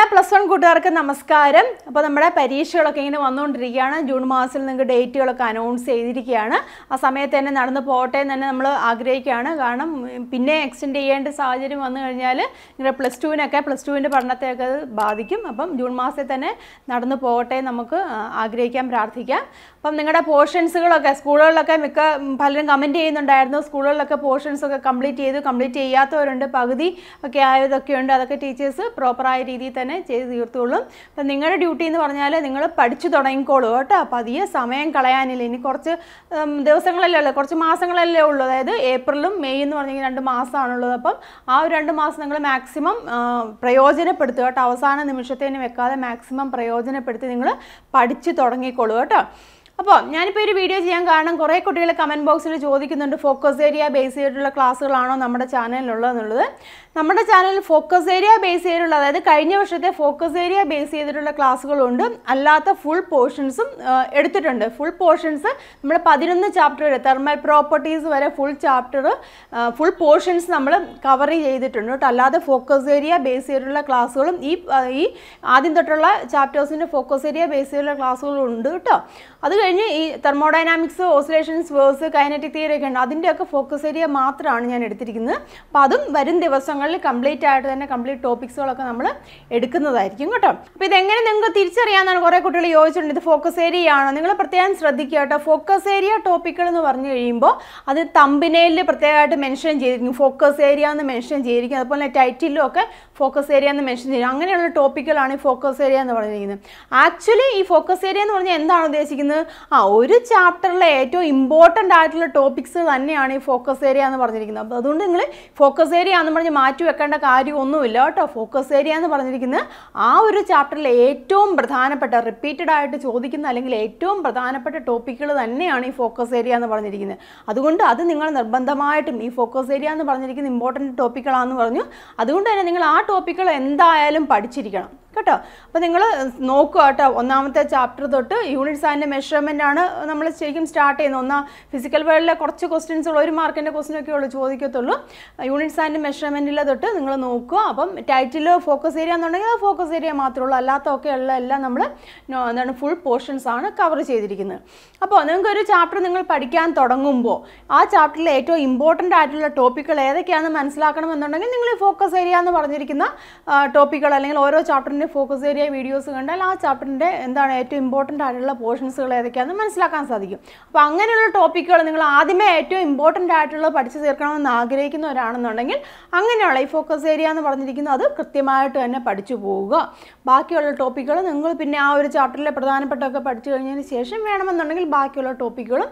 Plus one കൂട്ടുകാർക്ക് നമസ്കാരം അപ്പോൾ നമ്മുടെ പരീക്ഷകളൊക്കെ ഇങ്ങനെ വന്നുകൊണ്ടിരിക്കുകയാണ് ജൂൺ മാസത്തിൽ നിങ്ങൾക്ക് ഡേറ്റുകളൊക്കെ അനൗൺസ് ചെയ്തിരിക്കുകയാണ് ആ സമയത്ത് തന്നെ നടന്നു പോകട്ടെ എന്ന് തന്നെ നമ്മൾ ആഗ്രഹിക്കുകയാണ് കാരണം ഉം, പിന്നെ എക്സ്റ്റെൻഡ് ചെയ്യേണ്ട സാഹചര്യം വന്നു കഴിഞ്ഞാൽ നിങ്ങളുടെ പ്ലസ് ടുവിനൊക്കെ പ്ലസ് ടുവിൻ്റെ പഠനത്തെയൊക്കെ അത് ബാധിക്കും അപ്പം ജൂൺ മാസത്തിൽ തന്നെ നടന്നു പോകട്ടെ എന്ന് നമുക്ക് ആ, ആഗ്രഹിക്കാം പ്രാർത്ഥിക്കാം അപ്പം നിങ്ങളുടെ പോർഷൻസുകളൊക്കെ സ്കൂളുകളിലൊക്കെ മിക്ക ഉം, പലരും കമൻറ്റ് ചെയ്യുന്നുണ്ടായിരുന്നു സ്കൂളുകളിലൊക്കെ പോർഷൻസ് ഒക്കെ കംപ്ലീറ്റ് ചെയ്തു കംപ്ലീറ്റ് ചെയ്യാത്തവരുണ്ട് പകുതി ഒക്കെ ആയതൊക്കെ ഉണ്ട് അതൊക്കെ ടീച്ചേഴ്സ് പ്രോപ്പറായ രീതിയിൽ തന്നെ ചെയ്ത് തീർത്തുള്ളൂ അപ്പം നിങ്ങളുടെ ഡ്യൂട്ടി എന്ന് പറഞ്ഞാൽ നിങ്ങൾ പഠിച്ചു തുടങ്ങിക്കോളൂ കേട്ടോ പതിയെ സമയം കളയാനില്ല ഇനി കുറച്ച് ഉം, ദിവസങ്ങളല്ലേ ഉള്ളൂ കുറച്ച് മാസങ്ങളല്ലേ ഉള്ളൂ അതായത് ഏപ്രിലും മെയ് എന്ന് പറഞ്ഞാൽ രണ്ട് മാസമാണുള്ളത് അപ്പം ആ ഒരു രണ്ട് മാസം നിങ്ങൾ മാക്സിമം പ്രയോജനപ്പെടുത്തുക കേട്ടോ അവസാന നിമിഷത്തേന് വെക്കാതെ മാക്സിമം പ്രയോജനപ്പെടുത്തി നിങ്ങൾ പഠിച്ചു തുടങ്ങിക്കോളൂ കേട്ടോ അപ്പോൾ ഞാനിപ്പോൾ ഒരു വീഡിയോ ചെയ്യാൻ കാരണം കുറേ കുട്ടികൾ കമൻറ്റ് ബോക്സിൽ ചോദിക്കുന്നുണ്ട് ഫോക്കസ് ഏരിയ ബേസ് ചെയ്തിട്ടുള്ള ക്ലാസ്സുകളാണോ നമ്മുടെ ചാനലിലുള്ളതെന്നുള്ളത് നമ്മുടെ ചാനലിൽ ഫോക്കസ് ഏരിയ ബേസ് ചെയ്തിട്ടുള്ള അതായത് കഴിഞ്ഞ വർഷത്തെ ഫോക്കസ് ഏരിയ ബേസ് ചെയ്തിട്ടുള്ള ക്ലാസ്സുകളുണ്ട് അല്ലാത്ത ഫുൾ പോർഷൻസും എടുത്തിട്ടുണ്ട് ഫുൾ പോർഷൻസ് നമ്മൾ പതിനൊന്ന് ചാപ്റ്റർ തെർമൽ പ്രോപ്പർട്ടീസ് വരെ ഫുൾ ചാപ്റ്റർ ഫുൾ പോർഷൻസ് നമ്മൾ കവർ ചെയ്തിട്ടുണ്ട് കേട്ടോ അല്ലാതെ ഫോക്കസ് ഏരിയ ബേസ് ചെയ്തിട്ടുള്ള ക്ലാസ്സുകളും ഈ ആ, ഈ ആദ്യം തൊട്ടുള്ള ചാപ്റ്റേഴ്സിൻ്റെ ഫോക്കസ് ഏരിയ ബേസ് ചെയ്തിട്ടുള്ള ക്ലാസ്സുകളും ഉണ്ട് കേട്ടോ അത് കഴിഞ്ഞ് ഈ thermodynamics oscillations waves kinetic theory ഒക്കെ ഉണ്ട് അതിൻ്റെയൊക്കെ ഫോക്കസ് ഏരിയ മാത്രമാണ് ഞാൻ എടുത്തിരിക്കുന്നത് അപ്പോൾ അതും വരും ദിവസങ്ങളിൽ കംപ്ലീറ്റ് ആയിട്ട് തന്നെ കംപ്ലീറ്റ് ടോപ്പിക്സുകളൊക്കെ നമ്മൾ എടുക്കുന്നതായിരിക്കും കേട്ടോ അപ്പോൾ ഇതെങ്ങനെ നിങ്ങൾക്ക് തിരിച്ചറിയാമെന്നാണ് കുറേ കുട്ടികൾ ചോദിച്ചിട്ടുണ്ട് ഇത് ഫോക്കസ് ഏരിയ ആണോ നിങ്ങൾ പ്രത്യേകം ശ്രദ്ധിക്കുക കേട്ടോ ഫോക്കസ് ഏരിയ ടോപ്പിക്കുകൾ എന്ന് പറഞ്ഞു കഴിയുമ്പോൾ അത് തമ്പിനയിൽ പ്രത്യേകമായിട്ട് മെൻഷൻ ചെയ്തിരിക്കും ഫോക്കസ് ഏരിയ എന്ന് മെൻഷൻ ചെയ്തിരിക്കും അതുപോലെ ടൈറ്റിലും ഒക്കെ ഫോക്കസ് ഏരിയ എന്ന് മെൻഷൻ ചെയ്തിരിക്കും അങ്ങനെയുള്ള ടോപ്പിക്കുകളാണ് ഈ ഫോക്കസ് ഏരിയ എന്ന് പറഞ്ഞിരിക്കുന്നത് ആക്ച്വലി ഈ ഫോക്കസ് ഏരിയ എന്ന് പറഞ്ഞാൽ എന്താണ് ഉദ്ദേശിക്കുന്നത് ആ ഒരു ചാപ്റ്ററിലെ ഏറ്റവും ഇമ്പോർട്ടൻ്റ് ആയിട്ടുള്ള ടോപ്പിക്സ് തന്നെയാണ് ഈ ഫോക്കസ് ഏരിയ എന്ന് പറഞ്ഞിരിക്കുന്നത് അപ്പോൾ അതുകൊണ്ട് നിങ്ങൾ ഫോക്കസ് ഏരിയ എന്ന് പറഞ്ഞ് മാറ്റി വെക്കേണ്ട കാര്യമൊന്നുമില്ല കേട്ടോ ഫോക്കസ് ഏരിയ എന്ന് പറഞ്ഞിരിക്കുന്നത് ആ ഒരു ചാപ്റ്ററിലെ ഏറ്റവും പ്രധാനപ്പെട്ട റിപ്പീറ്റഡ് ആയിട്ട് ചോദിക്കുന്ന അല്ലെങ്കിൽ ഏറ്റവും പ്രധാനപ്പെട്ട ടോപ്പിക്കുകൾ തന്നെയാണ് ഈ ഫോക്കസ് ഏരിയ എന്ന് പറഞ്ഞിരിക്കുന്നത് അതുകൊണ്ട് അത് നിങ്ങൾ നിർബന്ധമായിട്ടും ഈ ഫോക്കസ് ഏരിയ എന്ന് പറഞ്ഞിരിക്കുന്ന ഇമ്പോർട്ടൻറ്റ് ടോപ്പിക്കുകളാണെന്ന് പറഞ്ഞു അതുകൊണ്ട് തന്നെ നിങ്ങൾ ആ ടോപ്പിക്കുകൾ എന്തായാലും പഠിച്ചിരിക്കണം കേട്ടോ അപ്പോൾ നിങ്ങൾ നോക്കുക കേട്ടോ ഒന്നാമത്തെ ചാപ്റ്റർ തൊട്ട് യൂണിറ്റ്സ് ആൻഡ് മെഷർമെൻ്റ് ആണ് നമ്മൾ ശരിക്കും സ്റ്റാർട്ട് ചെയ്യുന്നത് ഒന്നാം ഫിസിക്കൽ വേൾഡിലെ കുറച്ച് ക്വസ്റ്റ്യൻസ് ഉള്ള ഒരു മാർക്കിൻ്റെ ക്വസ്റ്റ്യൻ ഒക്കെ ഉള്ളൂ ചോദിക്കത്തുള്ളൂ യൂണിറ്റ്സ് ആൻഡ് മെഷർമെൻറ്റിലെ തൊട്ട് നിങ്ങൾ നോക്കുക അപ്പം ടൈറ്റിൽ ഫോക്കസ് ഏരിയ എന്നുണ്ടെങ്കിൽ അത് ഫോക്കസ് ഏരിയ മാത്രമേ ഉള്ളൂ അല്ലാത്തൊക്കെ ഉള്ള എല്ലാം നമ്മൾ എന്താണ് ഫുൾ പോർഷൻസ് ആണ് കവർ ചെയ്തിരിക്കുന്നത് അപ്പോൾ നിങ്ങൾക്ക് ഒരു ചാപ്റ്റർ നിങ്ങൾ പഠിക്കാൻ തുടങ്ങുമ്പോൾ ആ ചാപ്റ്ററിലെ ഏറ്റവും ഇമ്പോർട്ടൻ്റ് ആയിട്ടുള്ള ടോപ്പിക്കുകൾ ഏതൊക്കെയാണെന്ന് മനസ്സിലാക്കണമെന്നുണ്ടെങ്കിൽ നിങ്ങൾ ഈ ഫോക്കസ് ഏരിയ എന്ന് പറഞ്ഞിരിക്കുന്ന ടോപ്പിക്കുകൾ അല്ലെങ്കിൽ ഓരോ ചാപ്റ്ററിൻ്റെ ഫോക്കസ് ഏരിയ വീഡിയോസ് കണ്ടാൽ ആ ചാപ്റ്ററിൻ്റെ എന്താണ് ഏറ്റവും ഇമ്പോർട്ടൻ്റ് ആയിട്ടുള്ള പോർഷൻസുകൾ ഏതൊക്കെയാണെന്ന് മനസ്സിലാക്കാൻ സാധിക്കും അപ്പോൾ അങ്ങനെയുള്ള ടോപ്പിക്കുകൾ നിങ്ങൾ ആദ്യമേ ഏറ്റവും ഇമ്പോർട്ടൻ്റ് ആയിട്ടുള്ള പഠിച്ചു തീർക്കണമെന്ന് ആഗ്രഹിക്കുന്നവരാണെന്നുണ്ടെങ്കിൽ അങ്ങനെയുള്ള ഈ ഫോക്കസ് ഏരിയ എന്ന് പറഞ്ഞിരിക്കുന്നത് അത് കൃത്യമായിട്ട് തന്നെ പഠിച്ചു പോവുക ബാക്കിയുള്ള ടോപ്പിക്കുകൾ നിങ്ങൾ പിന്നെ ആ ഒരു ചാപ്റ്ററിലെ പ്രധാനപ്പെട്ടതൊക്കെ പഠിച്ചു കഴിഞ്ഞതിന് ശേഷം വേണമെന്നുണ്ടെങ്കിൽ ബാക്കിയുള്ള ടോപ്പിക്കുകളും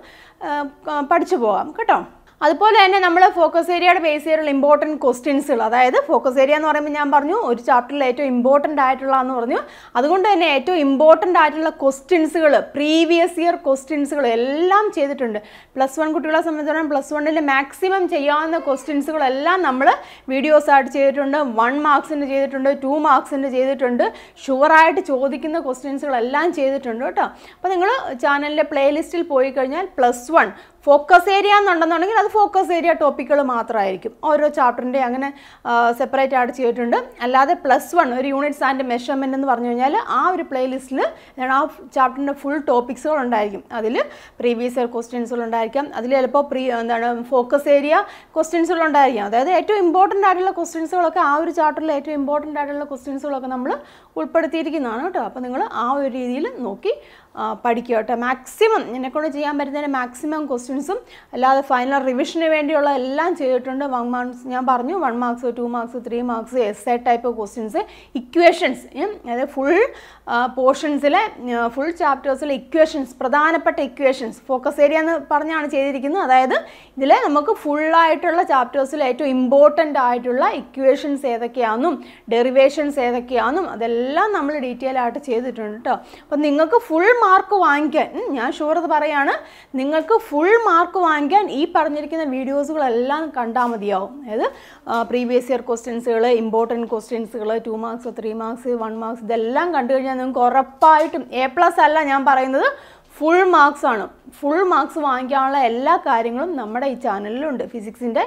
പഠിച്ചു പോകാം കേട്ടോ അതുപോലെ തന്നെ നമ്മൾ ഫോക്കസ് ഏരിയയുടെ ബേസ് ചെയ്തിട്ടുള്ള ഇമ്പോർട്ടൻറ്റ് ക്വസ്റ്റ്യൻസുകൾ അതായത് ഫോക്കസ് ഏരിയ എന്ന് പറയുമ്പോൾ ഞാൻ പറഞ്ഞു ഒരു ചാപ്റ്ററിൽ ഏറ്റവും ഇമ്പോർട്ടൻ്റ് ആയിട്ടുള്ളതെന്ന് പറഞ്ഞു അതുകൊണ്ട് തന്നെ ഏറ്റവും ഇമ്പോർട്ടൻ്റ് ആയിട്ടുള്ള ക്വസ്റ്റ്യൻസുകൾ പ്രീവിയസ് ഇയർ ക്വസ്റ്റ്യൻസുകൾ എല്ലാം ചെയ്തിട്ടുണ്ട് പ്ലസ് വൺ കുട്ടികളെ സംബന്ധിച്ചിടത്തോളം പ്ലസ് വണ്ണിൽ മാക്സിമം ചെയ്യാവുന്ന ക്വസ്റ്റ്യൻസുകളെല്ലാം നമ്മൾ വീഡിയോസ് ആയിട്ട് ചെയ്തിട്ടുണ്ട് വൺ മാർക്സിൻ്റെ ചെയ്തിട്ടുണ്ട് ടു മാർക്സിൻ്റെ ചെയ്തിട്ടുണ്ട് ഷുവറായിട്ട് ചോദിക്കുന്ന ക്വസ്റ്റ്യൻസുകളെല്ലാം ചെയ്തിട്ടുണ്ട് കേട്ടോ അപ്പോൾ നിങ്ങൾ ചാനലിൻ്റെ പ്ലേലിസ്റ്റിൽ പോയി കഴിഞ്ഞാൽ പ്ലസ് വൺ ഫോക്കസ് ഏരിയ എന്നുണ്ടെന്നുണ്ടെങ്കിൽ അത് ഫോക്കസ് ഏരിയ ടോപ്പിക്കുകൾ മാത്രമായിരിക്കും ഓരോ ചാപ്റ്ററിൻ്റെ അങ്ങനെ സെപ്പറേറ്റ് ആയിട്ട് ചെയ്തിട്ടുണ്ട് അല്ലാതെ പ്ലസ് വൺ ഒരു യൂണിറ്റ്സ് ആൻഡ് മെഷർമെൻറ്റ് എന്ന് പറഞ്ഞു കഴിഞ്ഞാൽ ആ ഒരു പ്ലേലിസ്റ്റിൽ ആ ചാപ്റ്ററിൻ്റെ ഫുൾ ടോപ്പിക്സുകൾ ഉണ്ടായിരിക്കും അതിൽ പ്രീവിയസ് ഇയർ ക്വസ്റ്റ്യൻസുകൾ ഉണ്ടായിരിക്കാം അതിൽ ചിലപ്പോൾ പ്രീ എന്താണ് ഫോക്കസ് ഏരിയ ക്വസ്റ്റ്യൻസുകൾ ഉണ്ടായിരിക്കാം അതായത് ഏറ്റവും ഇമ്പോർട്ടൻ്റ് ആയിട്ടുള്ള ക്വസ്റ്റ്യൻസുകളൊക്കെ ആ ഒരു ചാപ്റ്ററിൽ ഏറ്റവും ഇമ്പോർട്ടൻ്റ് ആയിട്ടുള്ള ക്വസ്റ്റ്യൻസുകളൊക്കെ നമ്മൾ ഉൾപ്പെടുത്തിയിരിക്കുന്നതാണ് കേട്ടോ അപ്പോൾ നിങ്ങൾ ആ ഒരു രീതിയിൽ നോക്കി ആ, പഠിക്കുക കേട്ടോ മാക്സിമം എന്നെക്കൊണ്ട് ചെയ്യാൻ പറ്റുന്നതിന് മാക്സിമം ക്വസ്റ്റ്യൻസും അല്ലാതെ ഫൈനൽ റിവിഷന് വേണ്ടിയുള്ള എല്ലാം ചെയ്തിട്ടുണ്ട് വൺ മാർക്സ് ഞാൻ പറഞ്ഞു one marks two marks three marks S A type questions equations അതായത് ഫുൾ പോർഷൻസിലെ ഫുൾ ചാപ്റ്റേഴ്സിലെ ഇക്വേഷൻസ് പ്രധാനപ്പെട്ട ഇക്വേഷൻസ് ഫോക്കസ് ഏരിയ എന്ന് പറഞ്ഞാണ് ചെയ്തിരിക്കുന്നത് അതായത് ഇതിൽ നമുക്ക് ഫുള്ളായിട്ടുള്ള ചാപ്റ്റേഴ്സിൽ ഏറ്റവും ഇമ്പോർട്ടൻ്റ് ആയിട്ടുള്ള ഇക്വേഷൻസ് ഏതൊക്കെയാണെന്നും ഡെറിവേഷൻസ് ഏതൊക്കെയാണെന്നും അതെല്ലാം നമ്മൾ ഡീറ്റെയിൽ ആയിട്ട് ചെയ്തിട്ടുണ്ട് കേട്ടോ അപ്പം നിങ്ങൾക്ക് ഫുൾ മാർക്ക് വാങ്ങിക്കാൻ ഉം, ഞാൻ ഷുവർ അത് പറയാണ് നിങ്ങൾക്ക് ഫുൾ മാർക്ക് വാങ്ങിക്കാൻ ഈ പറഞ്ഞിരിക്കുന്ന വീഡിയോസുകളെല്ലാം കണ്ടാൽ മതിയാവും അതായത് പ്രീവിയസ് ഇയർ ക്വസ്റ്റ്യൻസുകൾ ഇമ്പോർട്ടൻറ്റ് ക്വസ്റ്റ്യൻസുകൾ two marks three marks one marks ഇതെല്ലാം കണ്ടു കഴിഞ്ഞാൽ നിങ്ങൾക്ക് ഉറപ്പായിട്ടും എ പ്ലസ് അല്ല ഞാൻ പറയുന്നത് ഫുൾ മാർക്സ് ആണ് ഫുൾ മാർക്സ് വാങ്ങിക്കാനുള്ള എല്ലാ കാര്യങ്ങളും നമ്മുടെ ഈ ചാനലിലുണ്ട് ഫിസിക്സിൻ്റെ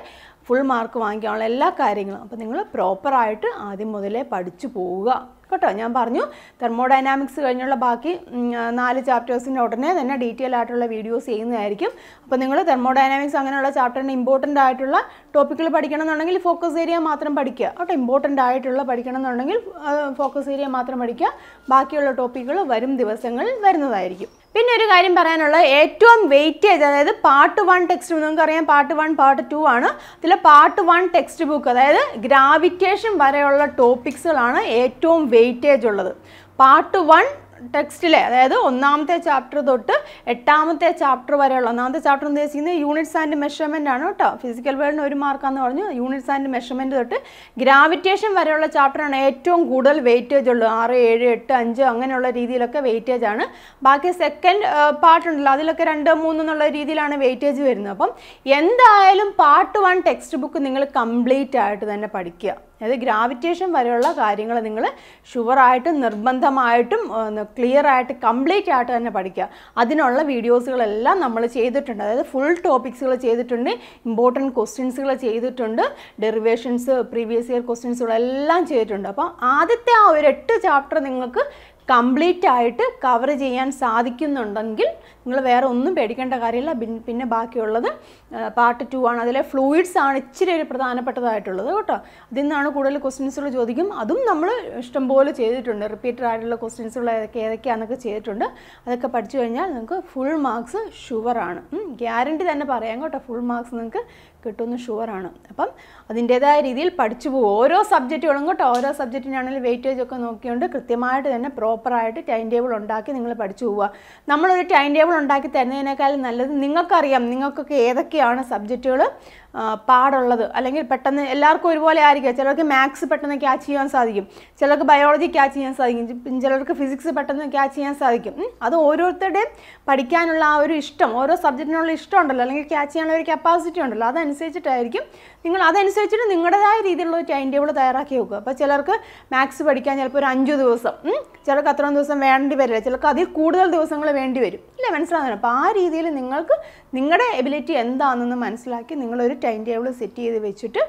ഫുൾ മാർക്ക് വാങ്ങിക്കാനുള്ള എല്ലാ കാര്യങ്ങളും അപ്പോൾ നിങ്ങൾ പ്രോപ്പറായിട്ട് ആദ്യം മുതലേ പഠിച്ചു പോവുക കേട്ടോ ഞാൻ പറഞ്ഞു തെർമോഡൈനാമിക്സ് കഴിഞ്ഞുള്ള ബാക്കി ഉം, നാല് ചാപ്റ്റേഴ്സിൻ്റെ ഉടനെ തന്നെ ഡീറ്റെയിൽ ആയിട്ടുള്ള വീഡിയോസ് ചെയ്യുന്നതായിരിക്കും അപ്പോൾ നിങ്ങൾ തെർമോഡൈനാമിക്സ് അങ്ങനെയുള്ള ചാപ്റ്ററിന് ഇമ്പോർട്ടൻ്റ് ആയിട്ടുള്ള ടോപ്പിക്കുകൾ പഠിക്കണം എന്നുണ്ടെങ്കിൽ ഫോക്കസ് ഏരിയ മാത്രം പഠിക്കുക കേട്ടോ ഇമ്പോർട്ടൻ്റ് ആയിട്ടുള്ള പഠിക്കണം എന്നുണ്ടെങ്കിൽ ഫോക്കസ് ഏരിയ മാത്രം പഠിക്കുക ബാക്കിയുള്ള ടോപ്പിക്കുകൾ വരും ദിവസങ്ങളിൽ വരുന്നതായിരിക്കും പിന്നെ ഒരു കാര്യം പറയാനുള്ളത് ഏറ്റവും വെയിറ്റേജ് അതായത് പാർട്ട് വൺ ടെക്സ്റ്റ് ബുക്ക് നിങ്ങൾക്കറിയാം പാർട്ട് വൺ പാർട്ട് ടു ആണ് ഇതിൽ പാർട്ട് വൺ ടെക്സ്റ്റ് ബുക്ക് അതായത് ഗ്രാവിറ്റേഷൻ വരെയുള്ള ടോപ്പിക്സുകളാണ് ഏറ്റവും വെയിറ്റേജ് ഉള്ളത് പാർട്ട് വൺ ടെക്സ്റ്റിലെ അതായത് ഒന്നാമത്തെ ചാപ്റ്റർ തൊട്ട് എട്ടാമത്തെ ചാപ്റ്റർ വരെയുള്ള ഒന്നാമത്തെ ചാപ്റ്റർ ഉദ്ദേശിക്കുന്നത് യൂണിറ്റ്സ് ആൻഡ് മെഷർമെൻ്റ് ആണ് കേട്ടോ ഫിസിക്കൽ വേൾഡിന് ഒരു മാർക്കാന്ന് പറഞ്ഞു യൂണിറ്റ്സ് ആൻഡ് മെഷർമെൻറ്റ് തൊട്ട് ഗ്രാവിറ്റേഷൻ വരെയുള്ള ചാപ്റ്ററാണ് ഏറ്റവും കൂടുതൽ വെയിറ്റേജ് ഉള്ളത് ആറ് ഏഴ് എട്ട് അഞ്ച് അങ്ങനെയുള്ള രീതിയിലൊക്കെ വെയിറ്റേജ് ആണ് ബാക്കി സെക്കൻഡ് പാർട്ട് ഉണ്ടല്ലോ അതിലൊക്കെ രണ്ട് മൂന്ന് എന്നുള്ള രീതിയിലാണ് വെയിറ്റേജ് വരുന്നത് അപ്പം എന്തായാലും പാർട്ട് വൺ ടെക്സ്റ്റ് ബുക്ക് നിങ്ങൾ കംപ്ലീറ്റ് ആയിട്ട് തന്നെ പഠിക്കുക അതായത് ഗ്രാവിറ്റേഷൻ വരെയുള്ള കാര്യങ്ങൾ നിങ്ങൾ ഷുവറായിട്ടും നിർബന്ധമായിട്ടും ക്ലിയർ ആയിട്ട് കംപ്ലീറ്റ് ആയിട്ട് തന്നെ പഠിക്കുക അതിനുള്ള വീഡിയോസുകളെല്ലാം നമ്മൾ ചെയ്തിട്ടുണ്ട് അതായത് ഫുൾ ടോപ്പിക്സുകൾ ചെയ്തിട്ടുണ്ട് ഇമ്പോർട്ടൻറ്റ് ക്വസ്റ്റ്യൻസുകൾ ചെയ്തിട്ടുണ്ട് ഡെറിവേഷൻസ് പ്രീവിയസ് ഇയർ ക്വസ്റ്റ്യൻസുകളെല്ലാം ചെയ്തിട്ടുണ്ട് അപ്പോൾ ആദ്യത്തെ ആ ഒരു എട്ട് ചാപ്റ്റർ നിങ്ങൾക്ക് കംപ്ലീറ്റ് ആയിട്ട് കവർ ചെയ്യാൻ സാധിക്കുന്നുണ്ടെങ്കിൽ നിങ്ങൾ വേറെ ഒന്നും പേടിക്കേണ്ട കാര്യമില്ല പിൻ- പിന്നെ ബാക്കിയുള്ളത് പാർട്ട് ടു ആണ് അതിലെ ഫ്ലൂയിഡ്സ് ആണ് ഇച്ചിരി ഒരു പ്രധാനപ്പെട്ടതായിട്ടുള്ളത് കേട്ടോ അതിൽ നിന്നാണ് കൂടുതൽ ക്വസ്റ്റ്യൻസുകൾ ചോദിക്കും അതും നമ്മൾ ഇഷ്ടംപോലെ ചെയ്തിട്ടുണ്ട് റിപ്പീറ്റഡ് ആയിട്ടുള്ള ക്വസ്റ്റ്യൻസുകൾ ഏതൊക്കെ ഏതൊക്കെയാണെന്നൊക്കെ ചെയ്തിട്ടുണ്ട് അതൊക്കെ പഠിച്ചു കഴിഞ്ഞാൽ നിങ്ങൾക്ക് ഫുൾ മാർക്സ് ഷുവറാണ് ഗ്യാരണ്ടി തന്നെ പറയാം കേട്ടോ ഫുൾ മാർക്സ് നിങ്ങൾക്ക് കിട്ടുമെന്ന് ഷുവറാണ് അപ്പം അതിൻ്റേതായ രീതിയിൽ പഠിച്ചു പോകും ഓരോ സബ്ജക്റ്റുകളും കേട്ടോ ഓരോ സബ്ജക്റ്റിനാണെങ്കിലും വെയിറ്റേജ് ഒക്കെ നോക്കിക്കൊണ്ട് കൃത്യമായിട്ട് തന്നെ പ്രോപ്പറായിട്ട് ടൈം ടേബിൾ ഉണ്ടാക്കി നിങ്ങൾ പഠിച്ചു പോവുക നമ്മളൊരു ടൈം ടേബിൾ ഉണ്ടാക്കി തരുന്നതിനേക്കാൾ നല്ലത് നിങ്ങൾക്കറിയാം നിങ്ങൾക്കൊക്കെ ഏതൊക്കെയാണ് സബ്ജക്റ്റുകൾ പാടുള്ളത് അല്ലെങ്കിൽ പെട്ടെന്ന് എല്ലാവർക്കും ഒരുപോലെ ആയിരിക്കും ചിലർക്ക് മാത്സ് പെട്ടെന്ന് ക്യാച്ച് ചെയ്യാൻ സാധിക്കും ചിലർക്ക് ബയോളജി ക്യാച്ച് ചെയ്യാൻ സാധിക്കും പിന്നെ ചിലർക്ക് ഫിസിക്സ് പെട്ടെന്ന് ക്യാച്ച് ചെയ്യാൻ സാധിക്കും ഉം. അത് ഓരോരുത്തരുടെയും പഠിക്കാനുള്ള ആ ഒരു ഇഷ്ടം ഓരോ സബ്ജക്റ്റിനുള്ള ഇഷ്ടം ഉണ്ടല്ലോ അല്ലെങ്കിൽ ക്യാച്ച് ചെയ്യാനുള്ള ഒരു കപ്പാസിറ്റി ഉണ്ടല്ലോ അതനുസരിച്ചിട്ടായിരിക്കും നിങ്ങൾ അതനുസരിച്ചിട്ട് നിങ്ങളുടേതായ രീതിയിലുള്ള ഒരു ടൈം ടേബിൾ തയ്യാറാക്കി വെക്കുക അപ്പോൾ ചിലർക്ക് മാത്സ് പഠിക്കാൻ ചിലപ്പോൾ ഒരു അഞ്ച് ദിവസം ഉം. ചിലർക്ക് അത്രയും ദിവസം വേണ്ടി വരില്ല ചിലർക്ക് അതിൽ കൂടുതൽ ദിവസങ്ങൾ വേണ്ടി വരും ഇല്ലേ മനസ്സിലാകുന്നത് അപ്പോൾ ആ രീതിയിൽ നിങ്ങൾക്ക് നിങ്ങളുടെ എബിലിറ്റി എന്താണെന്ന് മനസ്സിലാക്കി നിങ്ങളൊരു ടൈം ടേബിൾ സെറ്റ് ചെയ്ത് വെച്ചിട്ട്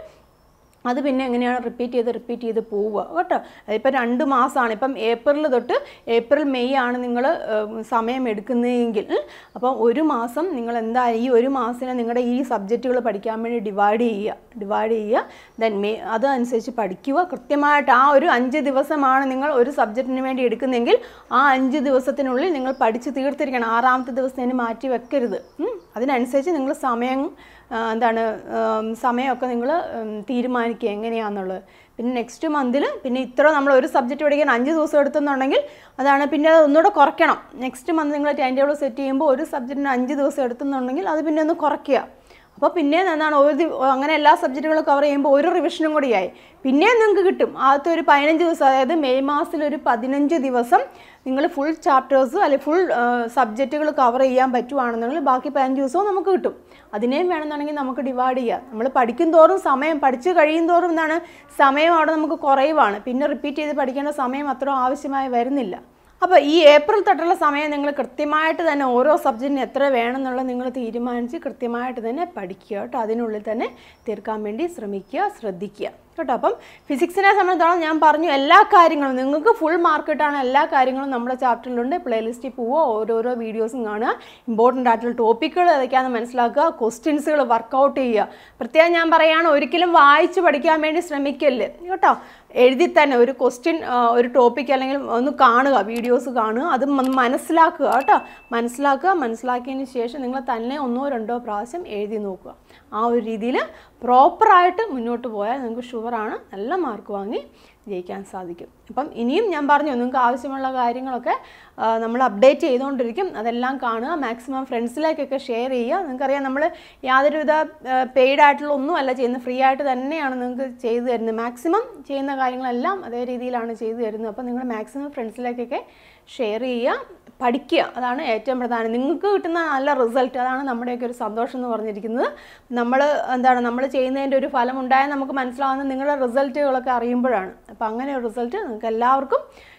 അത് പിന്നെ എങ്ങനെയാണ് റിപ്പീറ്റ് ചെയ്ത് റിപ്പീറ്റ് ചെയ്ത് പോവുക കേട്ടോ അതിപ്പോൾ രണ്ട് മാസമാണ് ഇപ്പം ഏപ്രിൽ തൊട്ട് ഏപ്രിൽ മെയ് ആണ് നിങ്ങൾ സമയം എടുക്കുന്നതെങ്കിൽ ഉം, അപ്പം ഒരു മാസം നിങ്ങൾ എന്താ ഈ ഒരു മാസത്തിനെ നിങ്ങളുടെ ഈ സബ്ജക്റ്റുകൾ പഠിക്കാൻ വേണ്ടി ഡിവൈഡ് ചെയ്യുക ഡിവൈഡ് ചെയ്യുക ദെൻ മേ അതനുസരിച്ച് പഠിക്കുക കൃത്യമായിട്ട് ആ ഒരു അഞ്ച് ദിവസമാണ് നിങ്ങൾ ഒരു സബ്ജക്റ്റിന് വേണ്ടി എടുക്കുന്നതെങ്കിൽ ആ അഞ്ച് ദിവസത്തിനുള്ളിൽ നിങ്ങൾ പഠിച്ച് തീർത്തിരിക്കണം ആറാമത്തെ ദിവസത്തിന് മാറ്റി വെക്കരുത് ഉം. അതിനനുസരിച്ച് നിങ്ങൾ സമയം ആ, എന്താണ് ഉം, സമയമൊക്കെ നിങ്ങൾ തീരുമാനിക്കുക എങ്ങനെയാണെന്നുള്ളത് പിന്നെ നെക്സ്റ്റ് മന്തിൽ പിന്നെ ഇത്ര നമ്മൾ ഒരു സബ്ജക്റ്റ് പഠിക്കാൻ അഞ്ച് ദിവസം എടുത്തെന്നുണ്ടെങ്കിൽ അതാണ് പിന്നെ അത് ഒന്നുകൂടെ കുറയ്ക്കണം നെക്സ്റ്റ് മന്ത് നിങ്ങൾ ടൈം ടേബിൾ സെറ്റ് ചെയ്യുമ്പോൾ ഒരു സബ്ജക്റ്റിന് അഞ്ച് ദിവസം എടുത്തെന്നുണ്ടെങ്കിൽ അത് പിന്നെ ഒന്ന് കുറയ്ക്കുക അപ്പോൾ പിന്നെ എന്താണ് ഒരു ദി- അങ്ങനെ എല്ലാ സബ്ജക്റ്റുകളും കവർ ചെയ്യുമ്പോൾ ഒരു റിവിഷനും കൂടിയായി പിന്നെയും നിങ്ങൾക്ക് കിട്ടും ആദ്യത്തെ ഒരു പതിനഞ്ച് ദിവസം അതായത് മെയ് മാസത്തിൽ ഒരു പതിനഞ്ച് ദിവസം നിങ്ങൾ ഫുൾ ചാപ്റ്റേഴ്സ് അല്ലെങ്കിൽ ഫുൾ സബ്ജക്റ്റുകൾ കവർ ചെയ്യാൻ പറ്റുവാണെന്നുണ്ടെങ്കിൽ ബാക്കി പതിനഞ്ച് ദിവസവും നമുക്ക് കിട്ടും അതിനെയും വേണമെന്നുണ്ടെങ്കിൽ നമുക്ക് ഡിവൈഡ് ചെയ്യാം നമ്മൾ പഠിക്കും തോറും സമയം പഠിച്ചു കഴിയും തോറും എന്താണ് സമയം അവിടെ നമുക്ക് കുറയുവാണ് പിന്നെ റിപ്പീറ്റ് ചെയ്ത് പഠിക്കേണ്ട സമയം അത്ര ആവശ്യമായി വരുന്നില്ല അപ്പോൾ ഈ ഏപ്രിൽ തൊട്ടുള്ള സമയം നിങ്ങൾ കൃത്യമായിട്ട് തന്നെ ഓരോ സബ്ജക്റ്റിന് എത്ര വേണമെന്നുള്ളത് നിങ്ങൾ തീരുമാനിച്ച് കൃത്യമായിട്ട് തന്നെ പഠിക്കുക കേട്ടോ അതിനുള്ളിൽ തന്നെ തീർക്കാൻ വേണ്ടി ശ്രമിക്കുക ശ്രദ്ധിക്കുക കേട്ടോ അപ്പം ഫിസിക്സിനെ സംബന്ധിച്ചോളം ഞാൻ പറഞ്ഞു എല്ലാ കാര്യങ്ങളും നിങ്ങൾക്ക് ഫുൾ മാർക്ക് കിട്ടാണ് എല്ലാ കാര്യങ്ങളും നമ്മുടെ ചാപ്റ്ററിലുണ്ട് പ്ലേലിസ്റ്റിൽ പോവുക ഓരോരോ വീഡിയോസും കാണുക ഇമ്പോർട്ടൻ്റ് ആയിട്ടുള്ള ടോപ്പിക്കുകൾ ഏതൊക്കെയാണെന്ന് മനസ്സിലാക്കുക ക്വസ്റ്റ്യൻസുകൾ വർക്കൗട്ട് ചെയ്യുക പ്രത്യേകം ഞാൻ പറയുകയാണ് ഒരിക്കലും വായിച്ച് പഠിക്കാൻ വേണ്ടി ശ്രമിക്കല്ലേ കേട്ടോ എഴുതി തന്നെ ഒരു ക്വസ്റ്റ്യൻ ഒരു ടോപ്പിക് അല്ലെങ്കിൽ ഒന്ന് കാണുക വീഡിയോസ് കാണുക അത് ഒന്ന് മനസ്സിലാക്കുക കേട്ടോ മനസ്സിലാക്കുക മനസ്സിലാക്കിയതിന് ശേഷം നിങ്ങൾ തന്നെ ഒന്നോ രണ്ടോ പ്രാവശ്യം എഴുതി നോക്കുക ആ ഒരു രീതിയിൽ പ്രോപ്പറായിട്ട് മുന്നോട്ട് പോയാൽ നിങ്ങൾക്ക് ഷുവറാണ് നല്ല മാർക്ക് വാങ്ങി ജയിക്കാൻ സാധിക്കും അപ്പം ഇനിയും ഞാൻ പറഞ്ഞു നിങ്ങൾക്ക് ആവശ്യമുള്ള കാര്യങ്ങളൊക്കെ ആ, നമ്മൾ അപ്ഡേറ്റ് ചെയ്തുകൊണ്ടിരിക്കും അതെല്ലാം കാണുക മാക്സിമം ഫ്രണ്ട്സിലേക്കൊക്കെ ഷെയർ ചെയ്യുക നിങ്ങൾക്കറിയാം നമ്മൾ യാതൊരുവിധ പെയ്ഡ് ആയിട്ടുള്ള ഒന്നുമല്ല ചെയ്യുന്നത് ഫ്രീ ആയിട്ട് തന്നെയാണ് നിങ്ങൾക്ക് ചെയ്തു തരുന്നത് മാക്സിമം ചെയ്യുന്ന കാര്യങ്ങളെല്ലാം അതേ രീതിയിലാണ് ചെയ്തു തരുന്നത് അപ്പോൾ നിങ്ങൾ മാക്സിമം ഫ്രണ്ട്സിലേക്കൊക്കെ ഷെയർ ചെയ്യുക പഠിക്കുക അതാണ് ഏറ്റവും പ്രധാനം നിങ്ങൾക്ക് കിട്ടുന്ന നല്ല റിസൾട്ട് അതാണ് നമ്മുടെയൊക്കെ ഒരു സന്തോഷം എന്ന് പറഞ്ഞിരിക്കുന്നത് നമ്മൾ എന്താണ് നമ്മൾ ചെയ്യുന്നതിൻ്റെ ഒരു ഫലം ഉണ്ടായാൽ നമുക്ക് മനസ്സിലാവുന്നത് നിങ്ങളുടെ റിസൾട്ടുകളൊക്കെ അറിയുമ്പോഴാണ് അപ്പോൾ അങ്ങനെ ഒരു റിസൾട്ട് നിങ്ങൾക്ക് എല്ലാവർക്കും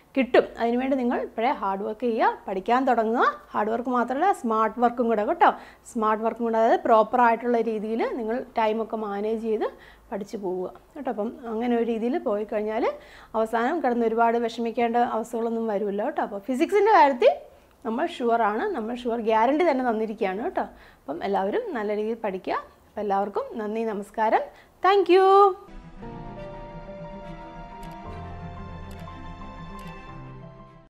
കിട്ടും അതിനുവേണ്ടി നിങ്ങൾ ഇപ്പോഴേ ഹാർഡ് വർക്ക് ചെയ്യുക പഠിക്കാൻ തുടങ്ങുക ഹാർഡ് വർക്ക് മാത്രമല്ല സ്മാർട്ട് വർക്കും കൂടെ കേട്ടോ സ്മാർട്ട് വർക്കും കൂടെ അതായത് പ്രോപ്പർ ആയിട്ടുള്ള രീതിയിൽ നിങ്ങൾ ടൈമൊക്കെ മാനേജ് ചെയ്ത് പഠിച്ചു പോവുക കേട്ടോ അപ്പം അങ്ങനെ ഒരു രീതിയിൽ പോയി കഴിഞ്ഞാൽ അവസാനം കിടന്ന് ഒരുപാട് വിഷമിക്കേണ്ട അവസ്ഥകളൊന്നും വരില്ല കേട്ടോ അപ്പോൾ ഫിസിക്സിൻ്റെ കാര്യത്തിൽ നമ്മൾ ഷുവറാണ് നമ്മൾ ഷുവർ ഗ്യാരണ്ടി തന്നെ തന്നിരിക്കുകയാണ് കേട്ടോ അപ്പം എല്ലാവരും നല്ല രീതിയിൽ പഠിക്കുക അപ്പോൾ എല്ലാവർക്കും നന്ദി നമസ്കാരം താങ്ക്